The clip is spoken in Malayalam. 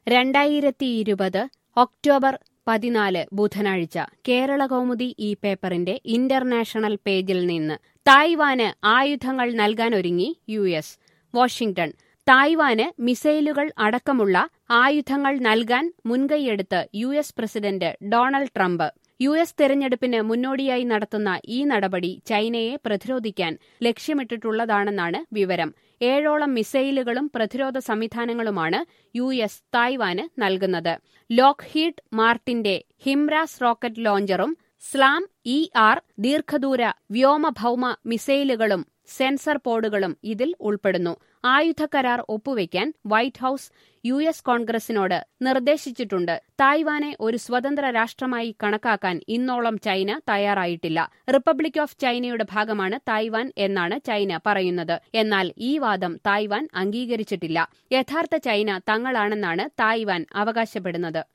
രണ്ടായിരത്തി ഇരുപത് ഒക്ടോബർ പതിനാല് ബുധനാഴ്ച കേരള കൗമുദി ഈ പേപ്പറിന്റെ ഇന്റർനാഷണൽ പേജിൽ നിന്ന് തായ്വാന് ആയുധങ്ങൾ നൽകാനൊരുങ്ങി യു എസ് വാഷിംഗ്ടൺ തായ്വാന് മിസൈലുകൾ അടക്കമുള്ള ആയുധങ്ങൾ നൽകാൻ മുൻകൈയെടുത്ത് U S president Donald Trump U S തെരഞ്ഞെടുപ്പിന് മുന്നോടിയായി നടത്തുന്ന ഈ നടപടി ചൈനയെ പ്രതിരോധിക്കാൻ ലക്ഷ്യമിട്ടിട്ടുള്ളതാണെന്നാണ് വിവരം ഏഴോളം മിസൈലുകളും പ്രതിരോധ സംവിധാനങ്ങളുമാണ് യു എസ് തായ്വാന് നൽകുന്നത് ലോക്ഹീഡ് മാർട്ടിന്റെ ഹിംരാസ് റോക്കറ്റ് ലോഞ്ചറും സ്ലാം ഇ ആർ ദീർഘദൂര വ്യോമഭൌമ മിസൈലുകളും സെൻസർ പോഡുകളും ഇതിൽ ഉൾപ്പെടുന്നു ആയുധ കരാർ ഒപ്പുവെക്കാൻ വൈറ്റ് ഹൌസ് യു എസ് കോൺഗ്രസിനോട് നിർദ്ദേശിച്ചിട്ടുണ്ട് തായ്വാനെ ഒരു സ്വതന്ത്ര രാഷ്ട്രമായി കണക്കാക്കാൻ ഇന്നോളം ചൈന തയ്യാറായിട്ടില്ല റിപ്പബ്ലിക് ഓഫ് ചൈനയുടെ ഭാഗമാണ് തായ്വാൻ എന്നാണ് ചൈന പറയുന്നത് എന്നാൽ ഈ വാദം തായ്വാൻ അംഗീകരിച്ചിട്ടില്ല യഥാർത്ഥ ചൈന തങ്ങളാണെന്നാണ് തായ്വാൻ അവകാശപ്പെടുന്നത്